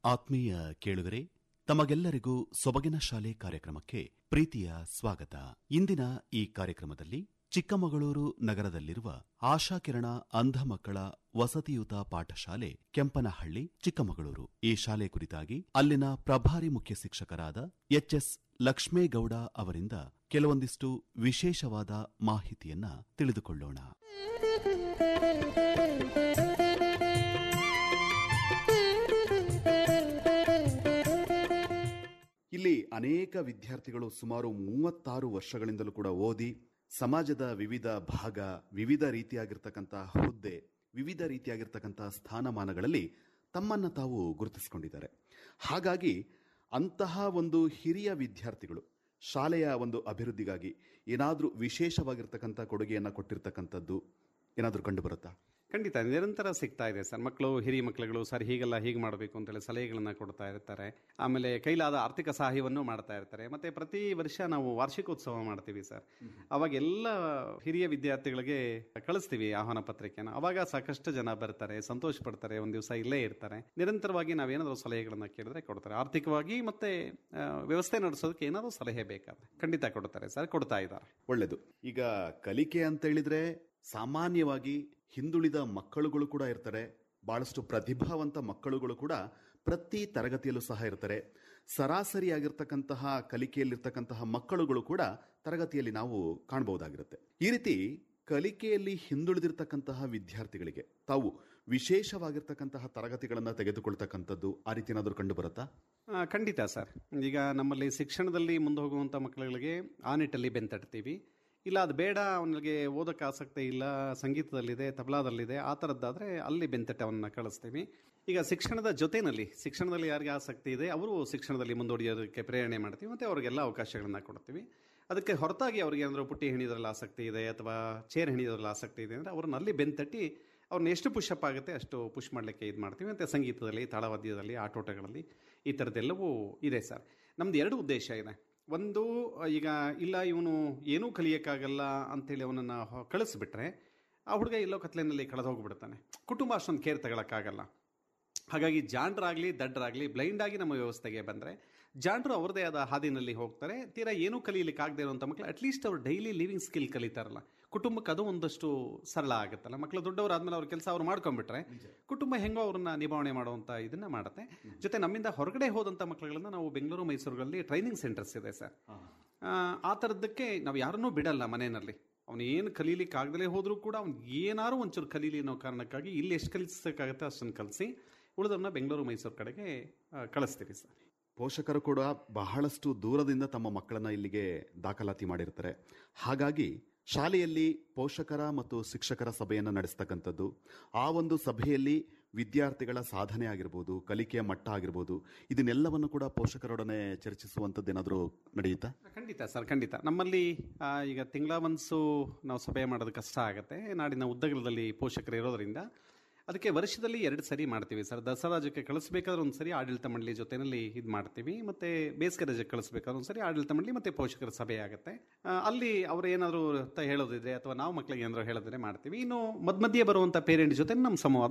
ಆತ್ಮೀಯ ಕೇಳುಗರೆ ತಮಗೆಲ್ಲರಿಗೂ ಸೊಬಗಿನ ಶಾಲೆ ಕಾರ್ಯಕ್ರಮಕ್ಕೆ ಪ್ರೀತಿಯ ಸ್ವಾಗತ ಇಂದಿನ ಈ ಕಾರ್ಯಕ್ರಮದಲ್ಲಿ ಚಿಕ್ಕಮಗಳೂರು ನಗರದಲ್ಲಿರುವ ಆಶಾಕಿರಣ ಅಂಧ ಮಕ್ಕಳ ವಸತಿಯುತ ಪಾಠಶಾಲೆ ಕೆಂಪನಹಳ್ಳಿ ಚಿಕ್ಕಮಗಳೂರು ಈ ಶಾಲೆ ಕುರಿತಾಗಿ ಅಲ್ಲಿನ ಪ್ರಭಾರಿ ಮುಖ್ಯ ಶಿಕ್ಷಕರಾದ ಎಚ್ಎಸ್ ಲಕ್ಷ್ಮೇಗೌಡ ಅವರಿಂದ ಕೆಲವೊಂದಿಷ್ಟು ವಿಶೇಷವಾದ ಮಾಹಿತಿಯನ್ನ ತಿಳಿದುಕೊಳ್ಳೋಣ ಇಲ್ಲಿ ಅನೇಕ ವಿದ್ಯಾರ್ಥಿಗಳು ಸುಮಾರು ಮೂವತ್ತಾರು ವರ್ಷಗಳಿಂದಲೂ ಕೂಡ ಓದಿ ಸಮಾಜದ ವಿವಿಧ ಭಾಗ ವಿವಿಧ ರೀತಿಯಾಗಿರ್ತಕ್ಕಂತಹ ಹುದ್ದೆ ವಿವಿಧ ರೀತಿಯಾಗಿರ್ತಕ್ಕಂತಹ ಸ್ಥಾನಮಾನಗಳಲ್ಲಿ ತಮ್ಮನ್ನ ತಾವು ಗುರುತಿಸಿಕೊಂಡಿದ್ದಾರೆ ಹಾಗಾಗಿ ಅಂತಹ ಒಂದು ಹಿರಿಯ ವಿದ್ಯಾರ್ಥಿಗಳು ಶಾಲೆಯ ಒಂದು ಅಭಿವೃದ್ಧಿಗಾಗಿ ಏನಾದರೂ ವಿಶೇಷವಾಗಿರ್ತಕ್ಕಂಥ ಕೊಡುಗೆಯನ್ನು ಕೊಟ್ಟಿರ್ತಕ್ಕಂಥದ್ದು ಏನಾದರೂ ಕಂಡು ಬರುತ್ತಾ ಖಂಡಿತ ನಿರಂತರ ಸಿಗ್ತಾ ಇದೆ ಸರ್ ಮಕ್ಕಳು ಹಿರಿಯ ಮಕ್ಕಳುಗಳು ಸರ್ ಹೀಗೆಲ್ಲ ಹೀಗೆ ಮಾಡಬೇಕು ಅಂತೇಳಿ ಸಲಹೆಗಳನ್ನ ಕೊಡ್ತಾ ಇರ್ತಾರೆ ಆಮೇಲೆ ಕೈಲಾದ ಆರ್ಥಿಕ ಸಹಾಯವನ್ನು ಮಾಡ್ತಾ ಇರ್ತಾರೆ ಮತ್ತೆ ಪ್ರತಿ ವರ್ಷ ನಾವು ವಾರ್ಷಿಕೋತ್ಸವ ಮಾಡ್ತೀವಿ ಸರ್ ಅವಾಗ ಎಲ್ಲ ಹಿರಿಯ ವಿದ್ಯಾರ್ಥಿಗಳಿಗೆ ಕಳಿಸ್ತೀವಿ ಆಹ್ವಾನ ಪತ್ರಿಕೆನ ಅವಾಗ ಸಾಕಷ್ಟು ಜನ ಬರ್ತಾರೆ ಸಂತೋಷ ಪಡ್ತಾರೆ ಒಂದು ದಿವಸ ಇಲ್ಲೇ ಇರ್ತಾರೆ ನಿರಂತರವಾಗಿ ನಾವೇನಾದರೂ ಸಲಹೆಗಳನ್ನ ಕೇಳಿದ್ರೆ ಕೊಡ್ತಾರೆ ಆರ್ಥಿಕವಾಗಿ ಮತ್ತೆ ಆ, ವ್ಯವಸ್ಥೆ ನಡೆಸೋದಕ್ಕೆ ಏನಾದರೂ ಸಲಹೆ ಬೇಕಾದ್ರೆ ಖಂಡಿತ ಕೊಡ್ತಾರೆ ಸರ್ ಕೊಡ್ತಾ ಇದ್ದಾರೆ ಒಳ್ಳೆಯದು ಈಗ ಕಲಿಕೆ ಅಂತ ಹೇಳಿದ್ರೆ ಸಾಮಾನ್ಯವಾಗಿ ಹಿಂದುಳಿದ ಮಕ್ಕಳುಗಳು ಕೂಡ ಇರ್ತಾರೆ ಬಹಳಷ್ಟು ಪ್ರತಿಭಾವಂತ ಮಕ್ಕಳುಗಳು ಕೂಡ ಪ್ರತಿ ತರಗತಿಯಲ್ಲೂ ಸಹ ಇರ್ತಾರೆ ಸರಾಸರಿಯಾಗಿರ್ತಕ್ಕಂತಹ ಕಲಿಕೆಯಲ್ಲಿರ್ತಕ್ಕಂತಹ ಮಕ್ಕಳುಗಳು ಕೂಡ ತರಗತಿಯಲ್ಲಿ ನಾವು ಕಾಣಬಹುದಾಗಿರುತ್ತೆ ಈ ರೀತಿ ಕಲಿಕೆಯಲ್ಲಿ ಹಿಂದುಳಿದಿರ್ತಕ್ಕಂತಹ ವಿದ್ಯಾರ್ಥಿಗಳಿಗೆ ತಾವು ವಿಶೇಷವಾಗಿರ್ತಕ್ಕಂತಹ ತರಗತಿಗಳನ್ನು ತೆಗೆದುಕೊಳ್ತಕ್ಕಂಥದ್ದು ಆ ರೀತಿ ಏನಾದರೂ ಕಂಡು ಬರುತ್ತಾ ಆ, ಖಂಡಿತ ಸರ್ ಈಗ ನಮ್ಮಲ್ಲಿ ಶಿಕ್ಷಣದಲ್ಲಿ ಮುಂದೆ ಹೋಗುವಂಥ ಮಕ್ಕಳುಗಳಿಗೆ ಆ ನಿಟ್ಟಲ್ಲಿ ಬೆಂತಟ್ತೀವಿ ಇಲ್ಲ ಅದು ಬೇಡ ಅವನಿಗೆ ಓದೋಕ್ಕೆ ಆಸಕ್ತಿ ಇಲ್ಲ ಸಂಗೀತದಲ್ಲಿದೆ ತಬಲಾದಲ್ಲಿದೆ ಆ ಥರದ್ದಾದರೆ ಅಲ್ಲಿ ಬೆಂತಟ್ಟೆ ಅವನ್ನ ಕಳಿಸ್ತೀವಿ ಈಗ ಶಿಕ್ಷಣದ ಜೊತೆಯಲ್ಲಿ ಶಿಕ್ಷಣದಲ್ಲಿ ಯಾರಿಗೆ ಆಸಕ್ತಿ ಇದೆ ಅವರು ಶಿಕ್ಷಣದಲ್ಲಿ ಮುಂದುವರಿಯೋದಕ್ಕೆ ಪ್ರೇರಣೆ ಮಾಡ್ತೀವಿ ಮತ್ತು ಅವ್ರಿಗೆಲ್ಲ ಅವಕಾಶಗಳನ್ನು ಕೊಡ್ತೀವಿ ಅದಕ್ಕೆ ಹೊರತಾಗಿ ಅವ್ರಿಗೆ ಏನಾದರೂ ಪುಟ್ಟಿ ಹೆಣಿಯೋದ್ರಲ್ಲಿ ಆಸಕ್ತಿ ಇದೆ ಅಥವಾ ಚೇರ್ ಹೆಣಿಯೋದ್ರಲ್ಲಿ ಆಸಕ್ತಿ ಇದೆ ಅಂದರೆ ಅವ್ರನ್ನ ಅಲ್ಲಿ ಬೆಂತಟ್ಟಿ ಅವ್ರನ್ನ ಎಷ್ಟು ಪುಷಪ್ ಆಗುತ್ತೆ ಅಷ್ಟು ಪುಷ್ ಮಾಡಲಿಕ್ಕೆ ಇದು ಮಾಡ್ತೀವಿ ಮತ್ತು ಸಂಗೀತದಲ್ಲಿ ತಾಳವಾದ್ಯದಲ್ಲಿ ಆಟೋಟಗಳಲ್ಲಿ ಈ ಥರದ್ದೆಲ್ಲವೂ ಇದೆ ಸರ್ ನಮ್ದು ಎರಡು ಉದ್ದೇಶ ಇದೆ ಒಂದು ಈಗ ಇಲ್ಲ ಇವನು ಏನೂ ಕಲಿಯೋಕ್ಕಾಗಲ್ಲ ಅಂತೇಳಿ ಅವನನ್ನು ಕಳಿಸ್ಬಿಟ್ರೆ ಆ ಹುಡುಗ ಎಲ್ಲೋ ಕತ್ಲೆನಲ್ಲಿ ಕಳೆದು ಹೋಗ್ಬಿಡ್ತಾನೆ ಕುಟುಂಬ ಅಷ್ಟೊಂದು ಕೇರ್ ತಗೊಳಕ್ಕಾಗಲ್ಲ ಹಾಗಾಗಿ ಜಾಂಡ್ರಾಗಲಿ ದಡ್ಡರಾಗಲಿ ಬ್ಲೈಂಡ್ ಆಗಿ ನಮ್ಮ ವ್ಯವಸ್ಥೆಗೆ ಬಂದರೆ ಜಾಂಡ್ರು ಅವ್ರದೇ ಆದ ಹಾದಿನಲ್ಲಿ ಹೋಗ್ತಾರೆ ತೀರಾ ಏನೂ ಕಲೀಲಿಕ್ಕೆ ಆಗದೆ ಇರುವಂಥ ಮಕ್ಕಳು ಅಟ್ಲೀಸ್ಟ್ ಅವ್ರು ಡೈಲಿ ಲಿವಿಂಗ್ ಸ್ಕಿಲ್ ಕಲಿತಾರಲ್ಲ ಕುಟುಂಬಕ್ಕೆ ಅದು ಒಂದಷ್ಟು ಸರಳ ಆಗುತ್ತಲ್ಲ ಮಕ್ಕಳು ದೊಡ್ಡವರಾದ್ಮೇಲೆ ಅವ್ರ ಕೆಲಸ ಅವ್ರು ಮಾಡ್ಕೊಂಡ್ಬಿಟ್ರೆ ಕುಟುಂಬ ಹೆಂಗೋ ಅವ್ರನ್ನ ನಿಭಾವಣೆ ಮಾಡುವಂಥ ಇದನ್ನ ಮಾಡುತ್ತೆ ಜೊತೆ ನಮ್ಮಿಂದ ಹೊರಗಡೆ ಹೋದಂಥ ಮಕ್ಕಳುಗಳನ್ನ ನಾವು ಬೆಂಗಳೂರು ಮೈಸೂರಲ್ಲಿ ಟ್ರೈನಿಂಗ್ ಸೆಂಟರ್ಸ್ ಇದೆ ಸರ್ ಆ, ಆ ಥರದ್ದಕ್ಕೆ ನಾವು ಯಾರನ್ನೂ ಬಿಡಲ್ಲ ಮನೆಯಲ್ಲಿ ಅವನು ಏನು ಕಲೀಲಿಕ್ಕೆ ಆಗದಲೇ ಹೋದರೂ ಕೂಡ ಅವ್ನು ಏನಾರು ಒಂಚೂರು ಕಲೀಲಿ ಅನ್ನೋ ಕಾರಣಕ್ಕಾಗಿ ಇಲ್ಲಿ ಎಷ್ಟು ಕಲಿಸೋಕ್ಕಾಗತ್ತೆ ಅಷ್ಟನ್ನು ಕಲಿಸಿ ಉಳಿದವ್ರನ್ನ ಬೆಂಗಳೂರು ಮೈಸೂರು ಕಡೆಗೆ ಆ, ಕಳಿಸ್ತೀವಿ ಸರ್ ಪೋಷಕರು ಕೂಡ ಬಹಳಷ್ಟು ದೂರದಿಂದ ತಮ್ಮ ಮಕ್ಕಳನ್ನ ಇಲ್ಲಿಗೆ ದಾಖಲಾತಿ ಮಾಡಿರ್ತಾರೆ ಹಾಗಾಗಿ ಶಾಲೆಯಲ್ಲಿ ಪೋಷಕರ ಮತ್ತು ಶಿಕ್ಷಕರ ಸಭೆಯನ್ನು ನಡೆಸ್ತಕ್ಕಂಥದ್ದು ಆ ಒಂದು ಸಭೆಯಲ್ಲಿ ವಿದ್ಯಾರ್ಥಿಗಳ ಸಾಧನೆ ಆಗಿರ್ಬೋದು ಕಲಿಕೆಯ ಮಟ್ಟ ಆಗಿರ್ಬೋದು ಇದನ್ನೆಲ್ಲವನ್ನು ಕೂಡ ಪೋಷಕರೊಡನೆ ಚರ್ಚಿಸುವಂಥದ್ದು ಏನಾದರೂ ನಡೆಯುತ್ತಾ ಖಂಡಿತ ಸರ್ ಖಂಡಿತ ನಮ್ಮಲ್ಲಿ ಆ, ಈಗ ತಿಂಗಳ ಒನ್ಸು ನಾವು ಸಭೆ ಮಾಡೋದು ಕಷ್ಟ ಆಗುತ್ತೆ ನಾಡಿನ ಉದ್ದಗಲದಲ್ಲಿ ಪೋಷಕರು ಇರೋದ್ರಿಂದ ಅದಕ್ಕೆ ವರ್ಷದಲ್ಲಿ ಎರಡು ಸರಿ ಮಾಡ್ತೀವಿ ಸರ್ ದಸರಾ ರಾಜ್ಯಕ್ಕೆ ಕಳಿಸ್ಬೇಕಾದ್ರೆ ಒಂದು ಸರಿ ಆಡಳಿತ ಮಂಡಳಿ ಜೊತೆನಲ್ಲಿ ಇದು ಮಾಡ್ತೀವಿ ಮತ್ತೆ ಬೇಸಿಗೆ ರಜೆಗೆ ಕಳಿಸ್ಬೇಕಾದ್ರೆ ಒಂದು ಸರಿ ಆಡಳಿತ ಮಂಡಳಿ ಮತ್ತೆ ಪೋಷಕರ ಸಭೆ ಆಗುತ್ತೆ ಆ, ಅಲ್ಲಿ ಅವ್ರು ಏನಾದ್ರು ತ- ಹೇಳೋದಿದ್ರೆ ಅಥವಾ ನಾವು ಮಕ್ಕಳಿಗೆ ಏನಾದ್ರು ಹೇಳೋದಿದ್ರೆ ಮಾಡ್ತೀವಿ ಇನ್ನು ಮಧ್ಯ ಮಧ್ಯೆ ಬರುವಂಥ ಪೇರೆಂಟ್ ಜೊತೆ ನಮ್ಮ ಸಂವಾದ